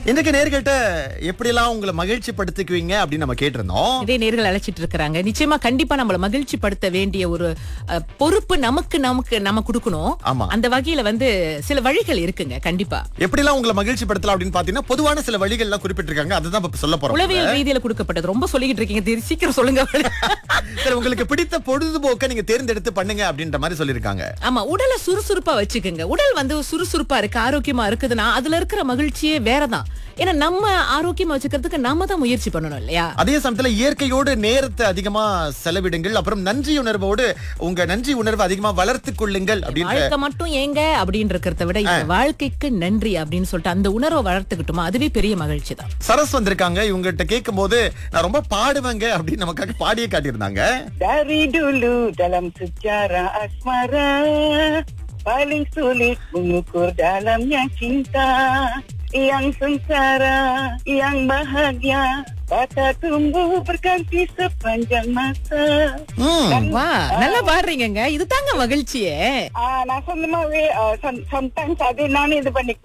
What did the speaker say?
இன்றைக்கு நேர்கிட்ட எப்படியெல்லாம் உங்களை மகிழ்ச்சி படுத்திக்குவீங்க அப்படின்னு நம்ம கேட்டிருந்தோம் இதே நேர்கள் அழைச்சிட்டு இருக்கிறாங்க நிச்சயமா கண்டிப்பா நம்மள மகிழ்ச்சி படுத்த வேண்டிய ஒரு அஹ், பொறுப்பு நமக்கு நமக்கு நம்ம கொடுக்கணும் ஆமா. அந்த வகையில வந்து சில வழிகள் இருக்குங்க கண்டிப்பா எப்படிலாம் உங்களை மகிழ்ச்சி படுத்தலாம் அப்படின்னு பாத்தீங்கன்னா பொதுவான சில வழிகள் எல்லாம் குறிப்பிட்டிருக்காங்க அதுதான் இப்ப சொல்ல போறோம் உளவியல் ரீதியில கொடுக்கப்பட்டது ரொம்ப சொல்லிக்கிட்டு இருக்கீங்க தெரி- சீக்கிரம் சொல்லுங்க சரி உங்களுக்கு பிடித்த பொழுதுபோக்க நீங்க தேர்ந்தெடுத்து பண்ணுங்க அப்படின்ற மாதிரி சொல்லியிருக்காங்க ஆமா உடலை சுறுசுறுப்பா வச்சுக்கோங்க உடல் வந்து சுறுசுறுப்பா இருக்கு ஆரோக்கியமா இருக்குதுன்னா அதுல இருக்கிற மகிழ்ச்சியே வேறதான் ஏன்னா நம்ம ஆரோக்கியமா வச்சுக்கிறதுக்கு நாம தான் முயற்சி பண்ணணும் இல்லையா அதே சமயத்துல இயற்கையோடு நேரத்தை அதிகமா செலவிடுங்கள் அப்புறம் நன்றி உணர்வோடு உங்க நன்றி உணர்வை அதிகமா வளர்த்துக் கொள்ளுங்கள் அப்படின்ற வாழ்க்கை மட்டும் ஏங்க அப்படின்னு இருக்கிறத விட இந்த வாழ்க்கைக்கு நன்றி அப்படின்னு சொல்லிட்டு அந்த உணர்வை வளர்த்துக்கிட்டோமா அதுவே பெரிய மகிழ்ச்சி தான் சரஸ் வந்திருக்காங்க இவங்ககிட்ட கேட்கும் போது நான் ரொம்ப பாடுவேங்க அப்படின்னு நமக்காக பாடியே காட்டியிருந்தாங்க Dari dulu dalam sejarah asmara Paling sulit mengukur dalamnya cinta Yang sengsara, yang bahagia Kata tumbuh berganti sepanjang masa ம் வா நல்லா பாடுறீங்கங்க இதுதாங்க மகிழ்ச்சியே Ah, நான் சொன்ன மாதிரி sometimes அது நானே இது பண்ணி